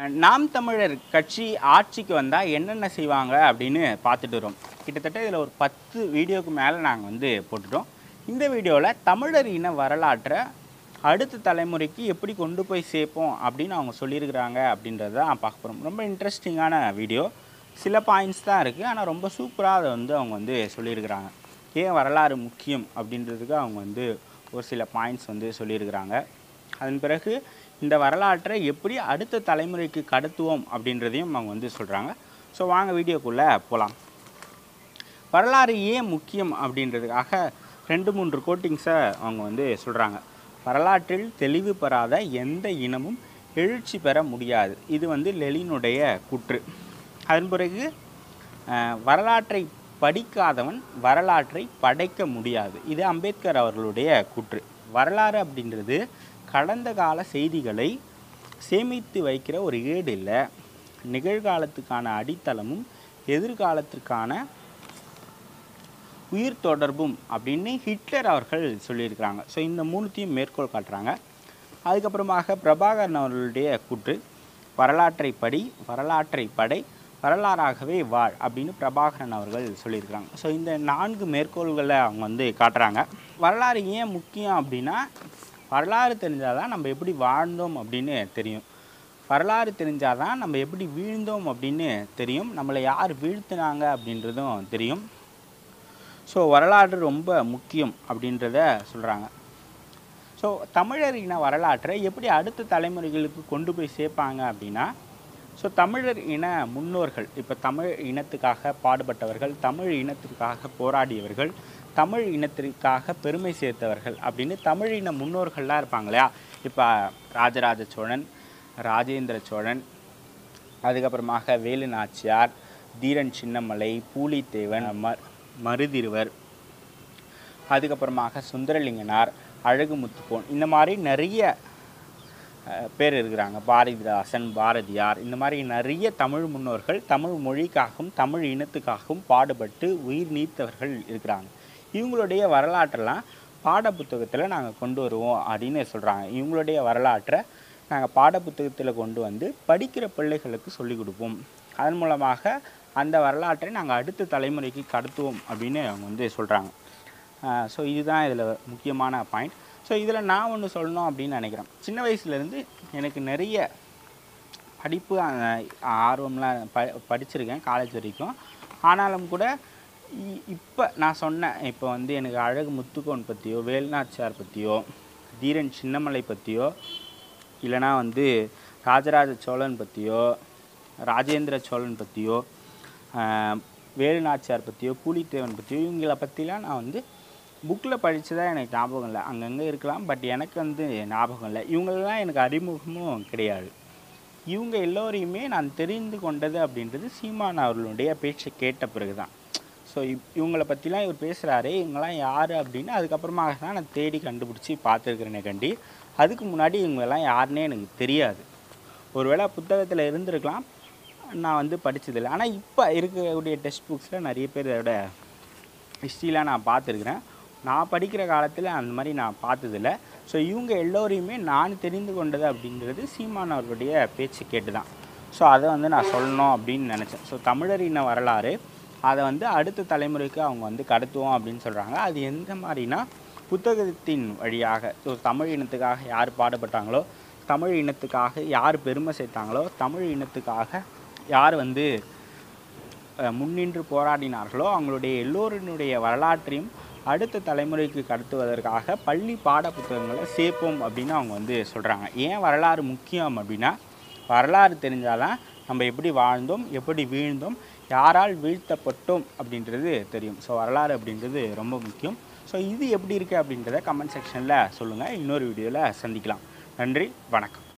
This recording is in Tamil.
நாம் தமிழர் கட்சி ஆட்சிக்கு வந்தால் என்னென்ன செய்வாங்க அப்படின்னு பார்த்துட்டு வரோம் கிட்டத்தட்ட இதில் ஒரு பத்து வீடியோக்கு மேலே நாங்கள் வந்து போட்டுட்டோம் இந்த வீடியோவில் தமிழர் இன வரலாற்றை அடுத்த தலைமுறைக்கு எப்படி கொண்டு போய் சேர்ப்போம் அப்படின்னு அவங்க சொல்லியிருக்கிறாங்க அப்படின்றத தான் பார்க்க போகிறோம் ரொம்ப இன்ட்ரெஸ்டிங்கான வீடியோ சில பாயிண்ட்ஸ் தான் இருக்குது ஆனால் ரொம்ப சூப்பராக அதை வந்து அவங்க வந்து சொல்லியிருக்கிறாங்க ஏன் வரலாறு முக்கியம் அப்படின்றதுக்கு அவங்க வந்து ஒரு சில பாயிண்ட்ஸ் வந்து சொல்லியிருக்கிறாங்க அதன் பிறகு இந்த வரலாற்றை எப்படி அடுத்த தலைமுறைக்கு கடத்துவோம் அப்படின்றதையும் அவங்க வந்து சொல்கிறாங்க ஸோ வாங்க வீடியோக்குள்ளே போகலாம் வரலாறு ஏன் முக்கியம் அப்படின்றதுக்காக ரெண்டு மூன்று கோட்டிங்ஸை அவங்க வந்து சொல்கிறாங்க வரலாற்றில் தெளிவு பெறாத எந்த இனமும் எழுச்சி பெற முடியாது இது வந்து லெலினுடைய கூற்று அதன் பிறகு அஹ், வரலாற்றை படிக்காதவன் வரலாற்றை படைக்க முடியாது இது அம்பேத்கர் அவர்களுடைய கூற்று வரலாறு அப்படின்றது கடந்த கால செய்திகளை சேமித்து வைக்கிற ஒரு ஏடு இல்லை நிகழ்காலத்துக்கான அடித்தளமும் எதிர்காலத்திற்கான உயிர் தொடர்பும் அப்படின்னு ஹிட்லர் அவர்கள் சொல்லியிருக்கிறாங்க ஸோ இந்த மூணுத்தையும் மேற்கோள் காட்டுறாங்க அதுக்கப்புறமாக பிரபாகரன் அவர்களுடைய கூற்று வரலாற்றை படி வரலாற்றை படை வரலாறாகவே வாழ் அப்படின்னு பிரபாகரன் அவர்கள் சொல்லியிருக்கிறாங்க ஸோ இந்த நான்கு மேற்கோள்களை அவங்க வந்து காட்டுறாங்க வரலாறு ஏன் முக்கியம் அப்படின்னா வரலாறு தெரிஞ்சால் தான் நம்ம எப்படி வாழ்ந்தோம் அப்படின்னு தெரியும் வரலாறு தெரிஞ்சால் தான் நம்ம எப்படி வீழ்ந்தோம் அப்படின்னு தெரியும் நம்மளை யார் வீழ்த்தினாங்க அப்படின்றதும் தெரியும் ஸோ வரலாறு ரொம்ப முக்கியம் அப்படின்றத சொல்கிறாங்க ஸோ தமிழர் இன வரலாற்றை எப்படி அடுத்த தலைமுறைகளுக்கு கொண்டு போய் சேர்ப்பாங்க அப்படின்னா ஸோ தமிழர் இன முன்னோர்கள் இப்போ தமிழ் இனத்துக்காக பாடுபட்டவர்கள் தமிழ் இனத்திற்காக போராடியவர்கள் தமிழ் இனத்திற்காக பெருமை சேர்த்தவர்கள் அப்படின்னு தமிழ் இன முன்னோர்கள்லாம் இருப்பாங்க இல்லையா இப்போ ராஜராஜ சோழன் ராஜேந்திர சோழன் அதுக்கப்புறமாக வேலு நாச்சியார் தீரன் சின்னமலை பூலித்தேவன் ம மருதிருவர் அதுக்கப்புறமாக சுந்தரலிங்கனார் அழகு முத்துக்கோன் இந்த மாதிரி நிறைய அஹ், பேர் இருக்கிறாங்க பாரதிதாசன் பாரதியார் இந்த மாதிரி நிறைய தமிழ் முன்னோர்கள் தமிழ் மொழிக்காகவும் தமிழ் இனத்துக்காகவும் பாடுபட்டு உயிர் நீத்தவர்கள் இருக்கிறாங்க இவங்களுடைய வரலாற்றெல்லாம் பாடப்புத்தகத்தில் நாங்கள் கொண்டு வருவோம் அப்படின்னு சொல்கிறாங்க இவங்களுடைய வரலாற்றை நாங்கள் பாடப்புத்தகத்தில் கொண்டு வந்து படிக்கிற பிள்ளைகளுக்கு சொல்லிக் கொடுப்போம் அதன் மூலமாக அந்த வரலாற்றை நாங்கள் அடுத்த தலைமுறைக்கு கடத்துவோம் அப்படின்னு அவங்க வந்து சொல்கிறாங்க ஸோ இதுதான் இதில் முக்கியமான பாயிண்ட் ஸோ இதில் நான் ஒன்று சொல்லணும் அப்படின்னு நினைக்கிறேன் சின்ன வயசுலேருந்து எனக்கு நிறைய படிப்பு அஹ், ஆர்வம்லாம் ப படிச்சிருக்கேன் காலேஜ் வரைக்கும் ஆனாலும் கூட இப்போ நான் சொன்னேன் இப்போ வந்து எனக்கு அழகு முத்துக்கோன் பற்றியோ வேல்நாச்சியார் பற்றியோ தீரன் சின்னமலை பற்றியோ இல்லைனா வந்து ராஜராஜ சோழன் பற்றியோ ராஜேந்திர சோழன் பற்றியோ வேலு நாச்சியார் பற்றியோ பூலித்தேவன் பற்றியோ இவங்கள பற்றிலாம் நான் வந்து புக்கில் படித்ததா எனக்கு ஞாபகம் இல்லை அங்கங்கே இருக்கலாம் பட் எனக்கு வந்து ஞாபகம் இல்லை இவங்களெல்லாம் எனக்கு அறிமுகமும் கிடையாது இவங்க எல்லோரையுமே நான் தெரிந்து கொண்டது அப்படின்றது சீமான் அவர்களுடைய பேச்சை கேட்ட பிறகு தான் ஸோ இவங்கள பற்றிலாம் இவர் பேசுகிறாரே இவங்கெல்லாம் யார் அப்படின்னு அதுக்கப்புறமாக தான் நான் தேடி கண்டுபிடிச்சி பார்த்துருக்குறேனே கண்டி அதுக்கு முன்னாடி இவங்கெல்லாம் யாருன்னே எனக்கு தெரியாது ஒருவேளை புத்தகத்தில் இருந்திருக்கலாம் நான் வந்து படிச்சதில்லை ஆனால் இப்போ இருக்கக்கூடிய டெக்ஸ்ட் புக்ஸில் நிறைய பேர் இதோட ஹிஸ்ட்ரிலாம் நான் பார்த்துருக்குறேன் நான் படிக்கிற காலத்தில் அந்த மாதிரி நான் பார்த்ததில்ல ஸோ இவங்க எல்லோரையுமே நான் தெரிந்து கொண்டது அப்படின்றது சீமான் அவர்களுடைய பேச்சு கேட்டு தான் ஸோ அதை வந்து நான் சொல்லணும் அப்படின்னு நினச்சேன் ஸோ தமிழர் இன வரலாறு அதை வந்து அடுத்த தலைமுறைக்கு அவங்க வந்து கடத்துவோம் அப்படின்னு சொல்கிறாங்க அது எந்த மாதிரினா புத்தகத்தின் வழியாக ஸோ தமிழ் இனத்துக்காக யார் பாடுபட்டாங்களோ தமிழ் இனத்துக்காக யார் பெருமை சேர்த்தாங்களோ தமிழ் இனத்துக்காக யார் வந்து அஹ், முன்னின்று போராடினார்களோ அவங்களுடைய எல்லோரினுடைய வரலாற்றையும் அடுத்த தலைமுறைக்கு கடத்துவதற்காக பள்ளி பாட புத்தகங்களை சேர்ப்போம் அப்படின்னு அவங்க வந்து சொல்கிறாங்க ஏன் வரலாறு முக்கியம் அப்படின்னா வரலாறு தெரிஞ்சாதான் நம்ம எப்படி வாழ்ந்தோம் எப்படி வீழ்ந்தோம் யாரால் வீழ்த்தப்பட்டோம் அப்படின்றது தெரியும் ஸோ வரலாறு அப்படின்றது ரொம்ப முக்கியம் ஸோ இது எப்படி இருக்குது அப்படின்றத கமெண்ட் செக்ஷனில் சொல்லுங்கள் இன்னொரு வீடியோவில் சந்திக்கலாம் நன்றி வணக்கம்